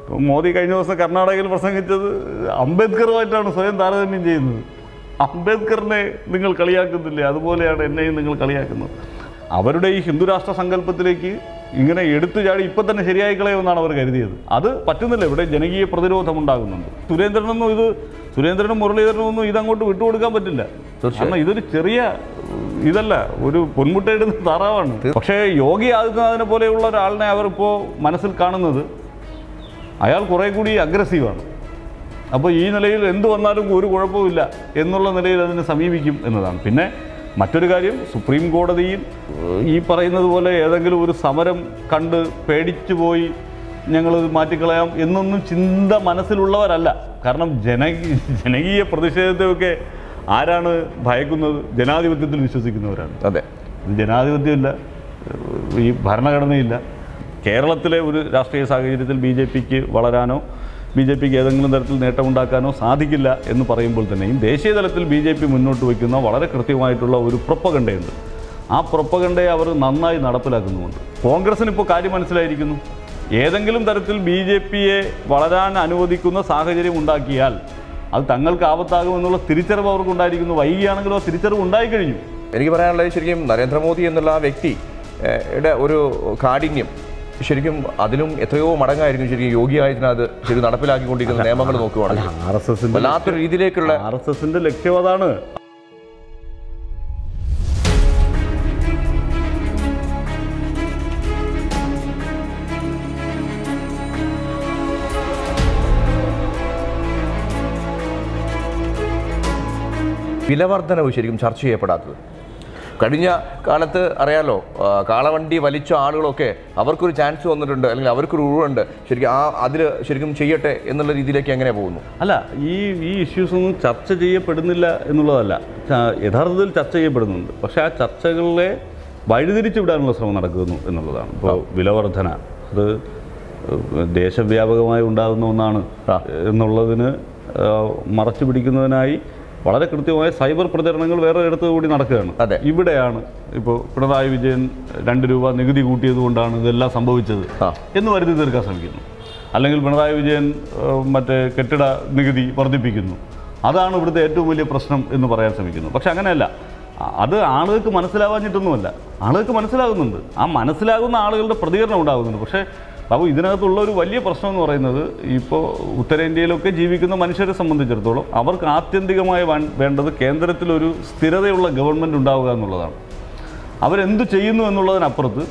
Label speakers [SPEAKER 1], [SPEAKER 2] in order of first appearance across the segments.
[SPEAKER 1] ഇപ്പം മോദി കഴിഞ്ഞ ദിവസം കർണാടകയിൽ പ്രസംഗിച്ചത് അംബേദ്കറുമായിട്ടാണ് സ്വയം താരതമ്യം ചെയ്യുന്നത് അംബേദ്കറിനെ നിങ്ങൾ കളിയാക്കുന്നില്ലേ അതുപോലെയാണ് എന്നെയും നിങ്ങൾ കളിയാക്കുന്നത് അവരുടെ ഈ ഹിന്ദുരാഷ്ട്ര സങ്കല്പത്തിലേക്ക് ഇങ്ങനെ എടുത്തു ചാടി ഇപ്പം തന്നെ ശരിയായി കളയുമെന്നാണ് അവർ കരുതിയത് അത് പറ്റുന്നില്ല ഇവിടെ ജനകീയ പ്രതിരോധം ഉണ്ടാകുന്നുണ്ട് സുരേന്ദ്രനൊന്നും ഇത് സുരേന്ദ്രനും മുരളീധരനും ഒന്നും ഇതങ്ങോട്ട് വിട്ടുകൊടുക്കാൻ പറ്റില്ല കാരണം ഇതൊരു ചെറിയ ഇതല്ല ഒരു പൊന്മുട്ടയിടുന്ന താറാവാണ് പക്ഷേ യോഗി ആദിത്യനാഥിനെ പോലെയുള്ള ഒരാളിനെ അവർ ഇപ്പോൾ മനസ്സിൽ കാണുന്നത് അയാൾ കുറേ കൂടി അഗ്രസീവാണ് അപ്പോൾ ഈ നിലയിൽ എന്ത് വന്നാലും ഒരു കുഴപ്പമില്ല എന്നുള്ള നിലയിൽ അതിനെ സമീപിക്കും എന്നതാണ് പിന്നെ മറ്റൊരു കാര്യം സുപ്രീം കോടതിയിൽ ഏഹ്, ഈ പറയുന്നത് പോലെ ഏതെങ്കിലും ഒരു സമരം കണ്ട് പേടിച്ചു പോയി ഞങ്ങളിത് മാറ്റിക്കളയാം എന്നൊന്നും ചിന്ത മനസ്സിലുള്ളവരല്ല കാരണം ജന ജനകീയ പ്രതിഷേധത്തെയൊക്കെ ആരാണ് ഭയക്കുന്നത് ജനാധിപത്യത്തിൽ വിശ്വസിക്കുന്നവരാണ്
[SPEAKER 2] അതെ
[SPEAKER 1] ഇത് ജനാധിപത്യമില്ല ഏഹ് ഈ ഭരണഘടനയില്ല കേരളത്തിലെ ഒരു രാഷ്ട്രീയ സാഹചര്യത്തിൽ ബി ജെ പിക്ക് വളരാനോ ബി ജെ പിക്ക് ഏതെങ്കിലും തരത്തിൽ നേട്ടമുണ്ടാക്കാനോ സാധിക്കില്ല എന്ന് പറയുമ്പോൾ തന്നെയും ദേശീയ തലത്തിൽ ബി ജെ പി മുന്നോട്ട് വയ്ക്കുന്ന വളരെ കൃത്യമായിട്ടുള്ള ഒരു പ്രൊപ്പഗണ്ടയുണ്ട് ആ പ്രൊപ്പഗണ്ടയെ അവർ നന്നായി നടപ്പിലാക്കുന്നുമുണ്ട് കോൺഗ്രസിന് ഇപ്പോൾ കാര്യം മനസ്സിലായിരിക്കുന്നു ഏതെങ്കിലും തരത്തിൽ ബി ജെ പിയെ വളരാൻ അനുവദിക്കുന്ന സാഹചര്യം ഉണ്ടാക്കിയാൽ അത് തങ്ങൾക്ക് ആപത്താകുമെന്നുള്ള തിരിച്ചറിവ് അവർക്കുണ്ടായിരിക്കുന്നു വൈകിയാണെങ്കിലും ആ തിരിച്ചറിവ് ഉണ്ടായിക്കഴിഞ്ഞു
[SPEAKER 2] എനിക്ക് പറയാനുള്ളത് ശരിക്കും നരേന്ദ്രമോദി എന്നുള്ള ആ വ്യക്തി ഏഹ്, യുടെ ഒരു കാഠിന്യം ശരിക്കും അതിലും എത്രയോ മടങ്ങായിരിക്കും ശരിക്കും യോഗി ആദിത്യനാഥ് ശരിക്കും നടപ്പിലാക്കിക്കൊണ്ടിരിക്കുന്ന നിയമങ്ങൾ നോക്കുവാണെങ്കിൽ
[SPEAKER 1] ആർ എസ് എസിന്റെ
[SPEAKER 2] വല്ലാത്തൊരു രീതിയിലേക്കുള്ള
[SPEAKER 1] ആർ എസ് എസിന്റെ ലക്ഷ്യം അതാണ്
[SPEAKER 2] വിലവർദ്ധനവ് ശരിക്കും ചർച്ച ചെയ്യപ്പെടാത്തത് കഴിഞ്ഞ കാലത്ത് അറിയാലോ ആ, കാളവണ്ടി വലിച്ച ആളുകളൊക്കെ അവർക്കൊരു ചാൻസ് വന്നിട്ടുണ്ട് അല്ലെങ്കിൽ അവർക്കൊരു ഉഴുവുണ്ട് ശരിക്കും ആ അതിൽ ശരിക്കും ചെയ്യട്ടെ എന്നുള്ള രീതിയിലേക്ക് എങ്ങനെ പോകുന്നു
[SPEAKER 1] അല്ല ഈ ഈ ഇഷ്യൂസ് ഒന്നും ചർച്ച ചെയ്യപ്പെടുന്നില്ല എന്നുള്ളതല്ല ച- യഥാർത്ഥത്തിൽ ചർച്ച ചെയ്യപ്പെടുന്നുണ്ട് പക്ഷേ ആ ചർച്ചകളെ വഴിതിരിച്ചു വിടാനുള്ള ശ്രമം നടക്കുന്നു എന്നുള്ളതാണ് ഇപ്പോൾ വിലവർധന അത് ഏഹ്, ദേശവ്യാപകമായി ഉണ്ടാകുന്ന ഒന്നാണ് എന്നുള്ളതിന് ഏഹ്, മറച്ചു പിടിക്കുന്നതിനായി വളരെ കൃത്യമായ സൈബർ പ്രചരണങ്ങൾ വേറെ ഇടത്ത് കൂടി നടക്കുകയാണ്
[SPEAKER 2] അതെ.
[SPEAKER 1] ഇവിടെയാണ് ഇപ്പോൾ പിണറായി വിജയൻ രണ്ട് രൂപ നികുതി കൂട്ടിയത് കൊണ്ടാണ് ഇതെല്ലാം സംഭവിച്ചത്
[SPEAKER 2] ആ.
[SPEAKER 1] എന്ന് വരുത്തി തീർക്കാൻ ശ്രമിക്കുന്നു അല്ലെങ്കിൽ പിണറായി വിജയൻ ഏഹ്, മറ്റേ കെട്ടിട നികുതി വർദ്ധിപ്പിക്കുന്നു അതാണ് ഇവിടുത്തെ ഏറ്റവും വലിയ പ്രശ്നം എന്ന് പറയാൻ ശ്രമിക്കുന്നു പക്ഷെ അങ്ങനെയല്ല അ- അത് ആളുകൾക്ക് മനസ്സിലാവാഞ്ഞിട്ടൊന്നുമല്ല ആളുകൾക്ക് മനസ്സിലാകുന്നുണ്ട് ആ മനസ്സിലാകുന്ന ആളുകളുടെ പ്രതികരണം ഉണ്ടാകുന്നുണ്ട് പക്ഷേ ബാബു ഇതിനകത്തുള്ള ഒരു വലിയ പ്രശ്നം എന്ന് പറയുന്നത് ഇപ്പോൾ ഉത്തരേന്ത്യയിലൊക്കെ ജീവിക്കുന്ന മനുഷ്യരെ സംബന്ധിച്ചിടത്തോളം അവർക്ക് ആത്യന്തികമായി വേ- വേണ്ടത് കേന്ദ്രത്തിലൊരു സ്ഥിരതയുള്ള ഗവൺമെൻറ് ഉണ്ടാവുക എന്നുള്ളതാണ് അവരെന്ത് ചെയ്യുന്നു എന്നുള്ളതിനപ്പുറത്ത്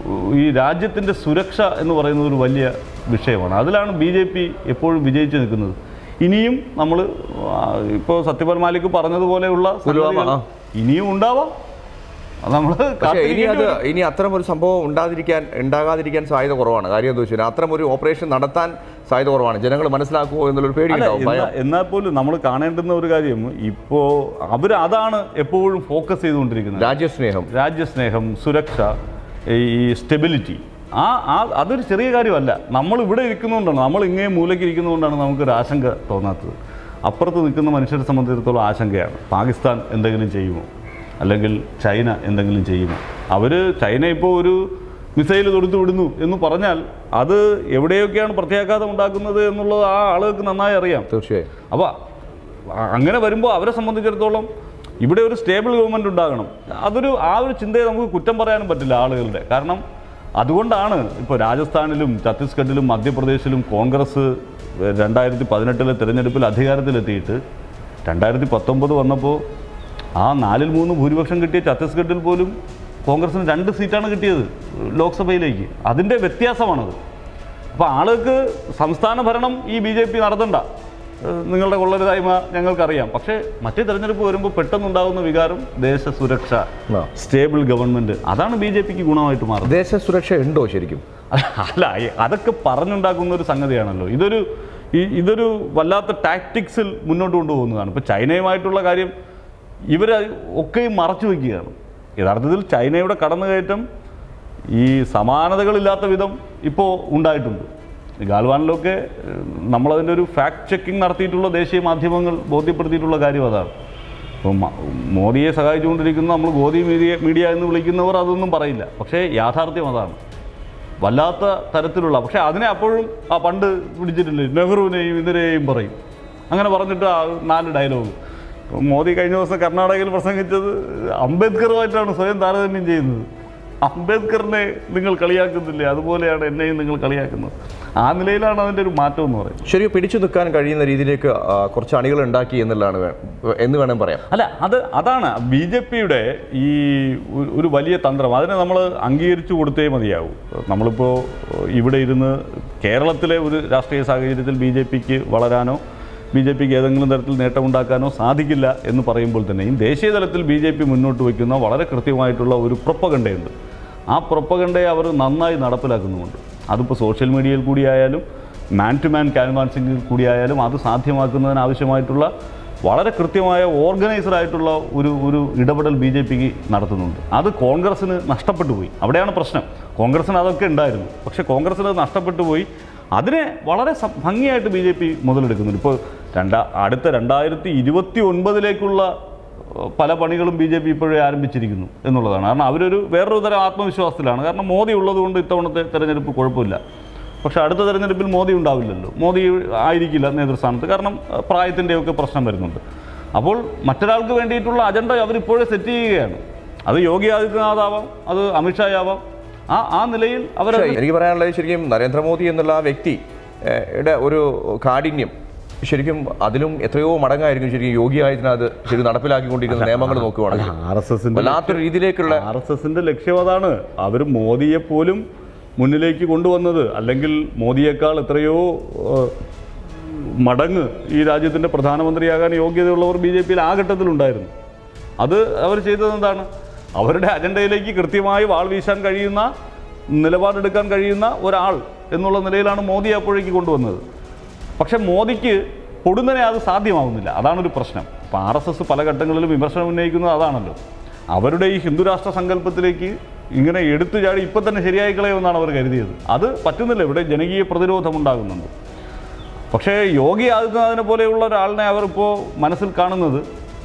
[SPEAKER 1] ഈ രാജ്യത്തിൻ്റെ സുരക്ഷ എന്ന് പറയുന്നത് ഒരു വലിയ വിഷയമാണ് അതിലാണ് ബി ജെ പി എപ്പോഴും വിജയിച്ചു നിൽക്കുന്നത് ഇനിയും നമ്മൾ ഇപ്പോൾ സത്യപാൽ മാലിക് പറഞ്ഞതുപോലെയുള്ള
[SPEAKER 2] പുൽവാമ,
[SPEAKER 1] സംഗതികൾ
[SPEAKER 2] ആ.
[SPEAKER 1] ഇനിയും ഉണ്ടാവാം അത് നമ്മൾ
[SPEAKER 2] പക്ഷേ ഇനി അത് ഇനി അത്തരം ഒരു സംഭവം ഉണ്ടാതിരിക്കാൻ ഉണ്ടാകാതിരിക്കാൻ സാധ്യത കുറവാണ് കാര്യം എന്താ വെച്ചാൽ അത്തരം ഒരു ഓപ്പറേഷൻ നടത്താൻ സാധ്യത കുറവാണ് ജനങ്ങൾ മനസ്സിലാക്കുമോ എന്നുള്ളൊരു പേടി
[SPEAKER 1] അല്ല,
[SPEAKER 2] ഉണ്ടാവും ഭയം
[SPEAKER 1] എന്നാ- എന്നാൽ പോലും നമ്മൾ കാണേണ്ടുന്ന ഒരു കാര്യം ഇപ്പോൾ അവർ അതാണ് എപ്പോഴും ഫോക്കസ് ചെയ്തുകൊണ്ടിരിക്കുന്നത്
[SPEAKER 2] രാജ്യസ്നേഹം
[SPEAKER 1] രാജ്യസ്നേഹം സുരക്ഷ ഈ സ്റ്റെബിലിറ്റി ആ ആ അതൊരു ചെറിയ കാര്യമല്ല നമ്മൾ ഇവിടെ ഇരിക്കുന്നതുകൊണ്ടാണ് നമ്മൾ ഇങ്ങേ മൂലയ്ക്ക് ഇരിക്കുന്നതുകൊണ്ടാണ് നമുക്കൊരു ആശങ്ക തോന്നാത്തത് അപ്പുറത്ത് നിൽക്കുന്ന മനുഷ്യരെ സംബന്ധിച്ചിടത്തോളം ആശങ്കയാണ് പാകിസ്ഥാൻ എന്തെങ്കിലും ചെയ്യുമോ അല്ലെങ്കിൽ ചൈന എന്തെങ്കിലും ചെയ്യുമോ അവർ ചൈന ഇപ്പോൾ ഒരു മിസൈൽ തൊടുത്തു വിടുന്നു എന്ന് പറഞ്ഞാൽ അത് എവിടെയൊക്കെയാണ് പ്രത്യാഘാതം ഉണ്ടാക്കുന്നത് എന്നുള്ളത് ആ ആളുകൾക്ക് നന്നായി അറിയാം
[SPEAKER 2] തീർച്ചയായും
[SPEAKER 1] അപ്പോൾ അങ്ങനെ വരുമ്പോൾ അവരെ സംബന്ധിച്ചിടത്തോളം ഇവിടെ ഒരു സ്റ്റേബിൾ ഗവൺമെൻറ് ഉണ്ടാകണം അതൊരു ആ ഒരു ചിന്തയെ നമുക്ക് കുറ്റം പറയാനും പറ്റില്ല ആളുകളുടെ കാരണം അതുകൊണ്ടാണ് ഇപ്പോൾ രാജസ്ഥാനിലും ഛത്തീസ്ഗഡിലും മധ്യപ്രദേശിലും കോൺഗ്രസ് രണ്ടായിരത്തി പതിനെട്ടിലെ തിരഞ്ഞെടുപ്പിൽ അധികാരത്തിലെത്തിയിട്ട് രണ്ടായിരത്തി പത്തൊമ്പത് വന്നപ്പോൾ ആ നാലിൽ മൂന്ന് ഭൂരിപക്ഷം കിട്ടിയ ഛത്തീസ്ഗഡിൽ പോലും കോൺഗ്രസിന് രണ്ട് സീറ്റാണ് കിട്ടിയത് ലോക്സഭയിലേക്ക് അതിൻ്റെ വ്യത്യാസമാണത് അപ്പോൾ ആളുകൾക്ക് സംസ്ഥാന ഭരണം ഈ ബി ജെ പി നടത്തണ്ട ഏഹ് നിങ്ങളുടെ കൊള്ളരുതായ്മ ഞങ്ങൾക്കറിയാം പക്ഷേ മറ്റേ തെരഞ്ഞെടുപ്പ് വരുമ്പോൾ പെട്ടെന്നുണ്ടാകുന്ന വികാരം ദേശ സുരക്ഷ
[SPEAKER 2] ആ.
[SPEAKER 1] സ്റ്റേബിൾ ഗവൺമെൻറ് അതാണ് ബി ജെ പിക്ക് ഗുണമായിട്ട് മാറുന്നത്
[SPEAKER 2] ദേശ സുരക്ഷ ഉണ്ടോ ശരിക്കും
[SPEAKER 1] അല്ല ഈ- അതൊക്കെ പറഞ്ഞുണ്ടാക്കുന്ന ഒരു സംഗതിയാണല്ലോ ഇതൊരു ഈ- ഇതൊരു വല്ലാത്ത ടാക്ടിക്സിൽ മുന്നോട്ട് കൊണ്ടുപോകുന്നതാണ് ഇപ്പോൾ ചൈനയുമായിട്ടുള്ള കാര്യം ഇവർ ഒക്കെയും മറച്ചു വയ്ക്കുകയാണ് യഥാർത്ഥത്തിൽ ചൈനയുടെ കടന്നുകയറ്റം ഈ സമാനതകളില്ലാത്ത വിധം ഇപ്പോൾ ഉണ്ടായിട്ടുണ്ട് ഈ ഗാൽവാനിലൊക്കെ ഏഹ്, നമ്മളതിൻ്റെ ഒരു ഫാക്ട് ചെക്കിംഗ് നടത്തിയിട്ടുള്ള ദേശീയ മാധ്യമങ്ങൾ ബോധ്യപ്പെടുത്തിയിട്ടുള്ള കാര്യം അതാണ് അപ്പോൾ മ- മോദിയെ സഹായിച്ചുകൊണ്ടിരിക്കുന്ന നമ്മൾ ഗോദി മീഡിയ മീഡിയ എന്ന് വിളിക്കുന്നവർ അതൊന്നും പറയില്ല പക്ഷേ യാഥാർത്ഥ്യം അതാണ് വല്ലാത്ത തരത്തിലുള്ള പക്ഷേ അതിനെ അപ്പോഴും ആ പണ്ട് പിടിച്ചിട്ടില്ലേ നെഹ്റുവിനെയും ഇതിനെയും പറയും അങ്ങനെ പറഞ്ഞിട്ട് ആ നാല് ഡയലോഗ് മോദി കഴിഞ്ഞ ദിവസം കർണാടകയിൽ പ്രസംഗിച്ചത് അംബേദ്കറുമായിട്ടാണ് സ്വയം താരതമ്യം ചെയ്യുന്നത് അംബേദ്കറിനെ നിങ്ങൾ കളിയാക്കുന്നില്ലേ അതുപോലെയാണ് എന്നെയും നിങ്ങൾ കളിയാക്കുന്നത് ആ നിലയിലാണ് അതിൻ്റെ ഒരു മാറ്റം എന്ന് പറയുന്നത്
[SPEAKER 2] ശരി പിടിച്ചു നിൽക്കാൻ കഴിയുന്ന രീതിയിലേക്ക് ആ, കുറച്ച് അണികൾ ഉണ്ടാക്കി എന്നുള്ളതാണ് വേ- എന്ന് വേണം പറയാം
[SPEAKER 1] അല്ല അത് അതാണ് ബി ജെ പിയുടെ ഈ ഒരു- ഒരു വലിയ തന്ത്രം അതിനെ നമ്മൾ അംഗീകരിച്ചു കൊടുത്തേ മതിയാവൂ നമ്മളിപ്പോൾ ഇവിടെ ഇരുന്ന് കേരളത്തിലെ ഒരു രാഷ്ട്രീയ സാഹചര്യത്തിൽ ബി ജെ പിക്ക് വളരാനോ ബി ജെ പിക്ക് ഏതെങ്കിലും തരത്തിൽ നേട്ടമുണ്ടാക്കാനോ സാധിക്കില്ല എന്ന് പറയുമ്പോൾ തന്നെയും ദേശീയ തലത്തിൽ ബി ജെ പി മുന്നോട്ട് വയ്ക്കുന്ന വളരെ കൃത്യമായിട്ടുള്ള ഒരു പ്രൊപ്പഗണ്ടയുണ്ട് ആ പ്രൊപ്പഗണ്ടയെ അവർ നന്നായി നടപ്പിലാക്കുന്നുമുണ്ട് അതിപ്പോൾ സോഷ്യൽ മീഡിയയിൽ കൂടിയായാലും മാൻ ടു മാൻ ക്യാൻവാൻസിംഗിൽ കൂടിയായാലും അത് സാധ്യമാക്കുന്നതിന് ആവശ്യമായിട്ടുള്ള വളരെ കൃത്യമായ ഓർഗനൈസർ ആയിട്ടുള്ള ഒരു ഒരു ഇടപെടൽ ബി ജെ പിക്ക് നടത്തുന്നുണ്ട് അത് കോൺഗ്രസ്സിന് നഷ്ടപ്പെട്ടു പോയി അവിടെയാണ് പ്രശ്നം കോൺഗ്രസ്സിന് അതൊക്കെ ഉണ്ടായിരുന്നു പക്ഷേ കോൺഗ്രസ്സിന് അത് നഷ്ടപ്പെട്ടു പോയി അതിനെ വളരെ സ- ഭംഗിയായിട്ട് ബി ജെ പി മുതലെടുക്കുന്നുണ്ട് ഇപ്പോൾ രണ്ടാ അടുത്ത രണ്ടായിരത്തി ഇരുപത്തി ഒൻപതിലേക്കുള്ള പല പണികളും ബി ജെ പി ഇപ്പോഴേ ആരംഭിച്ചിരിക്കുന്നു എന്നുള്ളതാണ് കാരണം അവരൊരു വേറൊരു തരം ആത്മവിശ്വാസത്തിലാണ് കാരണം മോദി ഉള്ളതുകൊണ്ട് ഇത്തവണത്തെ തെരഞ്ഞെടുപ്പ് കുഴപ്പമില്ല പക്ഷേ അടുത്ത തെരഞ്ഞെടുപ്പിൽ മോദി ഉണ്ടാവില്ലല്ലോ മോദി ആയിരിക്കില്ല നേതൃസ്ഥാനത്ത് കാരണം അഹ്, പ്രായത്തിൻ്റെയൊക്കെ പ്രശ്നം വരുന്നുണ്ട് അപ്പോൾ മറ്റൊരാൾക്ക് വേണ്ടിയിട്ടുള്ള അജണ്ട അവരിപ്പോഴേ സെറ്റ് ചെയ്യുകയാണ് അത് യോഗി ആദിത്യനാഥ് ആവാം അത് അമിത്ഷാ ആവാം ആ ആ നിലയിൽ അവർ
[SPEAKER 2] പക്ഷേ എനിക്ക് പറയാനുള്ളത് ശരിക്കും നരേന്ദ്രമോദി എന്നുള്ള ആ വ്യക്തി ഏഹ്, യുടെ ഒരു കാഠിന്യം ശരിക്കും അതിലും എത്രയോ മടങ്ങായിരിക്കും ശരിക്കും യോഗി ആദിത്യനാഥ് ശരി നടപ്പിലാക്കിക്കൊണ്ടിരിക്കുന്ന നിയമങ്ങൾ നോക്കുവാണെങ്കിൽ
[SPEAKER 1] ആർ എസ് എസിൻ്റെ
[SPEAKER 2] വല്ലാത്തൊരു രീതിയിലേക്കുള്ള
[SPEAKER 1] ആർ എസ് എസിന്റെ ലക്ഷ്യം അതാണ് അവർ മോദിയെ പോലും മുന്നിലേക്ക് കൊണ്ടുവന്നത് അല്ലെങ്കിൽ മോദിയേക്കാൾ എത്രയോ ഏഹ്, മടങ്ങ് ഈ രാജ്യത്തിന്റെ പ്രധാനമന്ത്രിയാകാൻ യോഗ്യതയുള്ളവർ ബി ജെ പിയിൽ ആ ഘട്ടത്തിലുണ്ടായിരുന്നു അത് അവർ ചെയ്തത് എന്താണ് അവരുടെ അജണ്ടയിലേക്ക് കൃത്യമായി വാൾ വീശാൻ കഴിയുന്ന നിലപാടെടുക്കാൻ കഴിയുന്ന ഒരാൾ എന്നുള്ള നിലയിലാണ് മോദി അപ്പോഴേക്ക് കൊണ്ടുവന്നത് പക്ഷെ മോദിക്ക് പൊടുന്നനെ അത് സാധ്യമാവുന്നില്ല അതാണൊരു പ്രശ്നം അപ്പോൾ ആർ എസ് എസ് പല ഘട്ടങ്ങളിലും വിമർശനം ഉന്നയിക്കുന്നത് അതാണല്ലോ അവരുടെ ഈ ഹിന്ദുരാഷ്ട്ര സങ്കല്പത്തിലേക്ക് ഇങ്ങനെ എടുത്തു ചാടി ഇപ്പം തന്നെ ശരിയായി കളയുമെന്നാണ് അവർ കരുതിയത് അത് പറ്റുന്നില്ല ഇവിടെ ജനകീയ പ്രതിരോധം ഉണ്ടാകുന്നുണ്ട് പക്ഷേ യോഗി ആദിത്യനാഥിനെ പോലെയുള്ള ഒരാളിനെ അവർ ഇപ്പോൾ മനസ്സിൽ കാണുന്നത്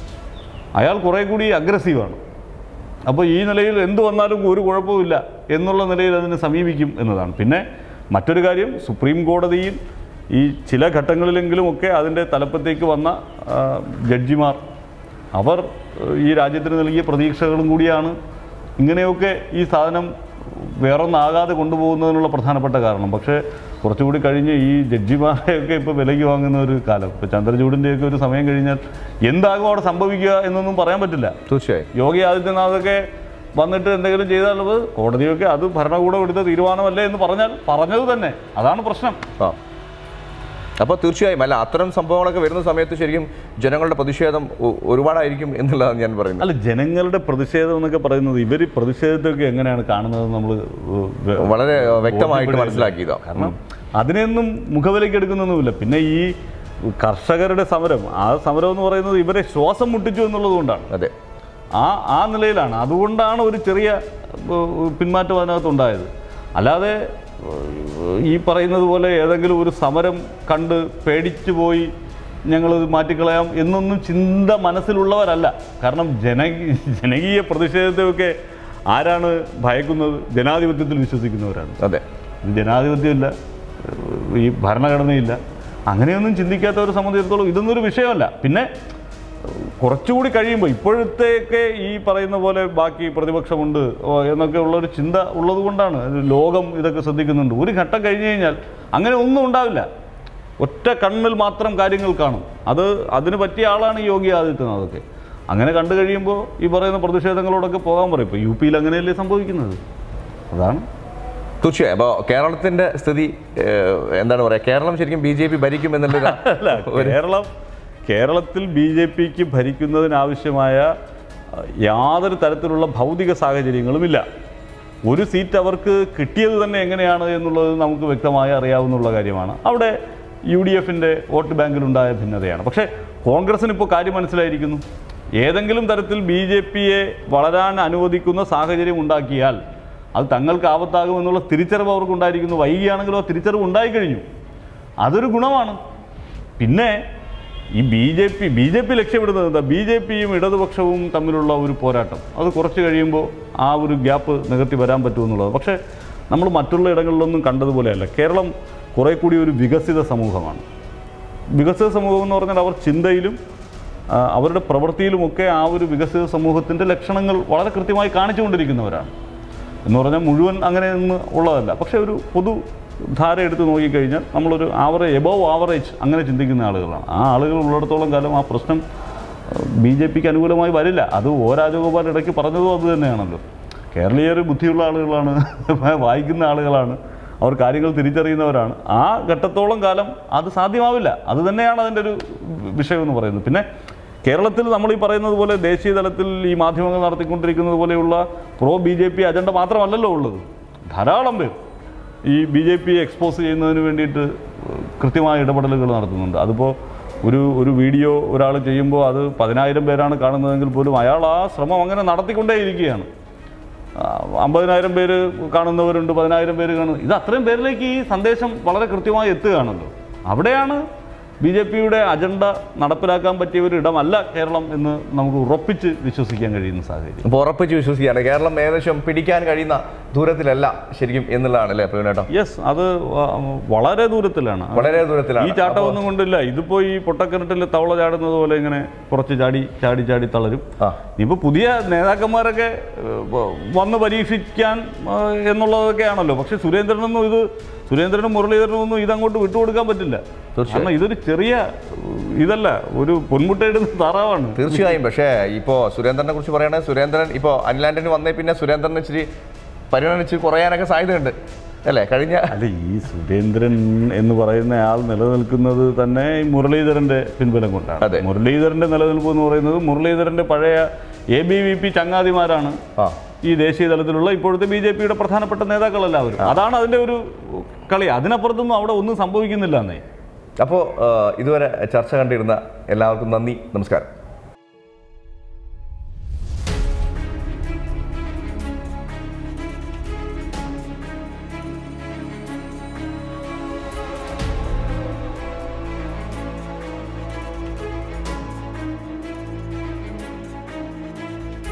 [SPEAKER 1] അയാൾ കുറേ കൂടി അഗ്രസീവാണ് അപ്പോൾ ഈ നിലയിൽ എന്ത് വന്നാലും ഒരു കുഴപ്പമില്ല എന്നുള്ള നിലയിൽ അതിനെ സമീപിക്കും എന്നതാണ് പിന്നെ മറ്റൊരു കാര്യം സുപ്രീം കോടതിയിൽ ഈ ചില ഘട്ടങ്ങളിലെങ്കിലുമൊക്കെ അതിൻ്റെ തലപ്പത്തേക്ക് വന്ന ആ, ജഡ്ജിമാർ അവർ ഏഹ്, ഈ രാജ്യത്തിന് നൽകിയ പ്രതീക്ഷകളും കൂടിയാണ് ഇങ്ങനെയൊക്കെ ഈ സാധനം വേറൊന്നാകാതെ കൊണ്ടുപോകുന്നതിനുള്ള പ്രധാനപ്പെട്ട കാരണം പക്ഷേ കുറച്ചുകൂടി കഴിഞ്ഞ് ഈ ജഡ്ജിമാരെയൊക്കെ ഇപ്പോൾ വിലയ്ക്ക് വാങ്ങുന്ന ഒരു കാലം ഇപ്പോൾ ചന്ദ്രചൂഡിൻ്റെയൊക്കെ ഒരു സമയം കഴിഞ്ഞാൽ എന്താകും അവിടെ സംഭവിക്കുക എന്നൊന്നും പറയാൻ പറ്റില്ല
[SPEAKER 2] തീർച്ചയായും
[SPEAKER 1] യോഗി ആദിത്യനാഥൊക്കെ വന്നിട്ട് എന്തെങ്കിലും ചെയ്താലുള്ളത് കോടതിയൊക്കെ അത് ഭരണകൂടം എടുത്ത തീരുമാനമല്ലേ എന്ന് പറഞ്ഞാൽ പറഞ്ഞത് തന്നെ അതാണ് പ്രശ്നം
[SPEAKER 2] ആ അപ്പോൾ തീർച്ചയായും അല്ല അത്തരം സംഭവങ്ങളൊക്കെ വരുന്ന സമയത്ത് ശരിക്കും ജനങ്ങളുടെ പ്രതിഷേധം ഒ- ഒരുപാടായിരിക്കും എന്നുള്ളതാണ് ഞാൻ പറയുന്നത്
[SPEAKER 1] അല്ല ജനങ്ങളുടെ പ്രതിഷേധം എന്നൊക്കെ പറയുന്നത് ഇവർ പ്രതിഷേധത്തൊക്കെ എങ്ങനെയാണ് കാണുന്നത് നമ്മൾ
[SPEAKER 2] വളരെ വ്യക്തമായിട്ട് മനസ്സിലാക്കിയതാ
[SPEAKER 1] കാരണം അതിനെയൊന്നും മുഖവിലേക്ക് എടുക്കുന്നൊന്നുമില്ല പിന്നെ ഈ കർഷകരുടെ സമരം ആ സമരം എന്ന് പറയുന്നത് ഇവരെ ശ്വാസം മുട്ടിച്ചു എന്നുള്ളത് കൊണ്ടാണ്
[SPEAKER 2] അതെ
[SPEAKER 1] ആ ആ നിലയിലാണ് അതുകൊണ്ടാണ് ഒരു ചെറിയ ഏഹ്, പിന്മാറ്റം അതിനകത്തുണ്ടായത് അല്ലാതെ ഏഹ്, ഈ പറയുന്നത് പോലെ ഏതെങ്കിലും ഒരു സമരം കണ്ട് പേടിച്ചു പോയി ഞങ്ങളത് മാറ്റിക്കളയാം എന്നൊന്നും ചിന്ത മനസ്സിലുള്ളവരല്ല കാരണം ജന ജനകീയ പ്രതിഷേധത്തെയൊക്കെ ആരാണ് ഭയക്കുന്നത് ജനാധിപത്യത്തിൽ വിശ്വസിക്കുന്നവരാണ്
[SPEAKER 2] അതെ
[SPEAKER 1] ഇത് ജനാധിപത്യമില്ല ഏഹ് ഈ ഭരണഘടനയില്ല അങ്ങനെയൊന്നും ചിന്തിക്കാത്തവരെ സംബന്ധിച്ചിടത്തോളം ഇതൊന്നും ഒരു വിഷയമല്ല പിന്നെ ഏഹ് കുറച്ചുകൂടി കഴിയുമ്പോൾ ഇപ്പോഴത്തെയൊക്കെ ഈ പറയുന്ന പോലെ ബാക്കി പ്രതിപക്ഷമുണ്ട് ഓ, എന്നൊക്കെ ഉള്ളൊരു ചിന്ത ഉള്ളത് കൊണ്ടാണ് ഇത് ലോകം ഇതൊക്കെ ശ്രദ്ധിക്കുന്നുണ്ട് ഒരു ഘട്ടം കഴിഞ്ഞ് കഴിഞ്ഞാൽ അങ്ങനെ ഒന്നും ഉണ്ടാവില്ല ഒറ്റ കണ്ണിൽ മാത്രം കാര്യങ്ങൾ കാണും അത് അതിന് പറ്റിയ ആളാണ് ഈ യോഗി ആദിത്യനാഥൊക്കെ അങ്ങനെ കണ്ടു കഴിയുമ്പോൾ ഈ പറയുന്ന പ്രതിഷേധങ്ങളോടൊക്കെ പോകാൻ പറയും ഇപ്പോൾ യു പിയിൽ അങ്ങനെയല്ലേ സംഭവിക്കുന്നത് അതാണ്
[SPEAKER 2] തീർച്ചയായും അപ്പോൾ കേരളത്തിന്റെ സ്ഥിതി ഏഹ്, എന്താണ് പറയുക കേരളം ശരിക്കും ബി ജെ പി ഭരിക്കും എന്നുള്ള
[SPEAKER 1] അല്ല കേരളം കേരളത്തിൽ ബി ജെ പിക്ക് ഭരിക്കുന്നതിനാവശ്യമായ അഹ്, യാതൊരു തരത്തിലുള്ള ഭൗതിക സാഹചര്യങ്ങളുമില്ല ഒരു സീറ്റ് അവർക്ക് കിട്ടിയത് തന്നെ എങ്ങനെയാണ് എന്നുള്ളത് നമുക്ക് വ്യക്തമായി അറിയാവുന്ന കാര്യമാണ് അവിടെ യു ഡി എഫിൻ്റെ വോട്ട് ബാങ്കിലുണ്ടായ ഭിന്നതയാണ് പക്ഷേ കോൺഗ്രസിന് ഇപ്പോൾ കാര്യം മനസ്സിലായിരിക്കുന്നു ഏതെങ്കിലും തരത്തിൽ ബി ജെ പിയെ വളരാൻ അനുവദിക്കുന്ന സാഹചര്യം ഉണ്ടാക്കിയാൽ അത് തങ്ങൾക്ക് ആപത്താകുമെന്നുള്ള തിരിച്ചറിവ് അവർക്കുണ്ടായിരിക്കുന്നു വൈകിയാണെങ്കിലും ആ തിരിച്ചറിവ് ഉണ്ടായിക്കഴിഞ്ഞു അതൊരു ഗുണമാണ് പിന്നെ ഈ B J P B J P ലക്ഷ്യമിടുന്നത് എന്താ ബി ജെ പിയും ഇടതുപക്ഷവും തമ്മിലുള്ള ഒരു പോരാട്ടം അത് കുറച്ച് കഴിയുമ്പോൾ ആ ഒരു ഗ്യാപ്പ് നികത്തി വരാൻ പറ്റുമെന്നുള്ളത് പക്ഷേ നമ്മൾ മറ്റുള്ള ഇടങ്ങളിലൊന്നും കണ്ടതുപോലെയല്ല കേരളം കുറേ കൂടി ഒരു വികസിത സമൂഹമാണ് വികസിത സമൂഹം എന്ന് പറഞ്ഞാൽ അവർ ചിന്തയിലും ആ, അവരുടെ പ്രവൃത്തിയിലുമൊക്കെ ആ ഒരു വികസിത സമൂഹത്തിൻ്റെ ലക്ഷണങ്ങൾ വളരെ കൃത്യമായി കാണിച്ചുകൊണ്ടിരിക്കുന്നവരാണ് എന്ന് പറഞ്ഞാൽ മുഴുവൻ അങ്ങനെ ഒന്നും ഉള്ളതല്ല പക്ഷേ ഒരു പൊതു ധാര എടുത്ത് നോക്കിക്കഴിഞ്ഞാൽ നമ്മളൊരു ആവറേജ് എബോവ് ആവറേജ് അങ്ങനെ ചിന്തിക്കുന്ന ആളുകളാണ് ആ ആളുകൾ ഉള്ളിടത്തോളം കാലം ആ പ്രശ്നം ബി ജെ പിക്ക് അനുകൂലമായി വരില്ല അത് ഓ രാജഗോപാൽ ഇടയ്ക്ക് പറഞ്ഞതും അത് തന്നെയാണല്ലോ കേരളീയർ ബുദ്ധിയുള്ള ആളുകളാണ് വായിക്കുന്ന ആളുകളാണ് അവർ കാര്യങ്ങൾ തിരിച്ചറിയുന്നവരാണ് ആ ഘട്ടത്തോളം കാലം അത് സാധ്യമാവില്ല അത് തന്നെയാണ് അതിൻ്റെ ഒരു വിഷയം എന്ന് പറയുന്നത് പിന്നെ കേരളത്തിൽ നമ്മൾ ഈ പറയുന്നത് പോലെ ദേശീയ തലത്തിൽ ഈ മാധ്യമങ്ങൾ നടത്തിക്കൊണ്ടിരിക്കുന്നത് പോലെയുള്ള pro B J P agenda മാത്രമല്ലല്ലോ ഉള്ളത് ധാരാളം പേർ ഈ ബി ജെ പി എക്സ്പോസ് ചെയ്യുന്നതിന് വേണ്ടിയിട്ട് കൃത്യമായ ഇടപെടലുകൾ നടത്തുന്നുണ്ട് അതിപ്പോൾ ഒരു ഒരു വീഡിയോ ഒരാൾ ചെയ്യുമ്പോൾ അത് പതിനായിരം പേരാണ് കാണുന്നതെങ്കിൽ പോലും അയാൾ ആ ശ്രമം അങ്ങനെ നടത്തിക്കൊണ്ടേയിരിക്കുകയാണ് ആ, അമ്പതിനായിരം പേര് കാണുന്നവരുണ്ട് പതിനായിരം പേര് കാണുന്നു ഇത് അത്രയും പേരിലേക്ക് ഈ സന്ദേശം വളരെ കൃത്യമായി എത്തുകയാണല്ലോ അവിടെയാണ് ബി ജെ പിയുടെ അജണ്ട നടപ്പിലാക്കാൻ പറ്റിയ ഒരു ഇടമല്ല കേരളം എന്ന് നമുക്ക് ഉറപ്പിച്ച് വിശ്വസിക്കാൻ കഴിയുന്ന സാഹചര്യം
[SPEAKER 2] അപ്പോൾ ഉറപ്പിച്ച് വിശ്വസിക്കുകയാണ് കേരളം ഏകദേശം പിടിക്കാൻ കഴിയുന്ന ദൂരത്തിലല്ല ശരിക്കും എന്നുള്ളതാണ് അല്ലേ പ്രവീണേട്ടോ
[SPEAKER 1] യെസ് അത് വ- വളരെ ദൂരത്തിലാണ്
[SPEAKER 2] വളരെ
[SPEAKER 1] ഈ
[SPEAKER 2] ദൂരത്തിലാണ്
[SPEAKER 1] ചാട്ടമൊന്നും കൊണ്ടില്ല ഇതിപ്പോ ഈ പൊട്ടക്കിണറ്റിൽ തവള ചാടുന്നത് പോലെ ഇങ്ങനെ കുറച്ച് ചാടി ചാടി ചാടി തളരും
[SPEAKER 2] ആ
[SPEAKER 1] ഇപ്പൊ പുതിയ നേതാക്കന്മാരൊക്കെ ഏഹ്, വ- വന്ന് പരീക്ഷിക്കാൻ ഏഹ്, എന്നുള്ളതൊക്കെയാണല്ലോ പക്ഷെ സുരേന്ദ്രനൊന്നും ഇത് സുരേന്ദ്രനും മുരളീധരനും ഒന്നും ഇതങ്ങോട്ട് വിട്ടുകൊടുക്കാൻ പറ്റില്ല കാരണം ഇതൊരു ചെറിയ ഏഹ്, ഇതല്ല ഒരു പൊന്മുട്ടയിടുന്ന താറാവാണ്
[SPEAKER 2] തീർച്ചയായും പക്ഷേ ഇപ്പോൾ സുരേന്ദ്രനെ കുറിച്ച് പറയുകയാണെങ്കിൽ സുരേന്ദ്രൻ ഇപ്പോൾ അനിലാൻഡന് വന്നേ പിന്നെ സുരേന്ദ്രൻ ഇച്ചിരി പരിഗണിച്ച് കുറയാനൊക്കെ സാധ്യതയുണ്ട് അല്ലേ കഴിഞ്ഞ
[SPEAKER 1] അല്ല ഈ സുരേന്ദ്രൻ എന്ന് പറയുന്ന ആൾ നിലനിൽക്കുന്നത് തന്നെ ഈ മുരളീധരന്റെ പിൻബലം
[SPEAKER 2] അതെ.
[SPEAKER 1] കൊണ്ടാണ് മുരളീധരന്റെ നിലനിൽപ്പ് എന്ന് പറയുന്നത് മുരളീധരന്റെ പഴയ എ ബി വി പി ചങ്ങാതിമാരാണ്
[SPEAKER 2] ആ
[SPEAKER 1] ഈ ദേശീയ തലത്തിലുള്ള ഇപ്പോഴത്തെ ബി ജെ പിയുടെ പ്രധാനപ്പെട്ട നേതാക്കളെല്ലാവരും അതാണ് അതിന്റെ ഒരു കളി അതിനപ്പുറത്തൊന്നും അവിടെ ഒന്നും സംഭവിക്കുന്നില്ല എന്നേ
[SPEAKER 2] അപ്പോൾ ഇതുവരെ ചർച്ച കണ്ടിരുന്ന എല്ലാവർക്കും നന്ദി നമസ്കാരം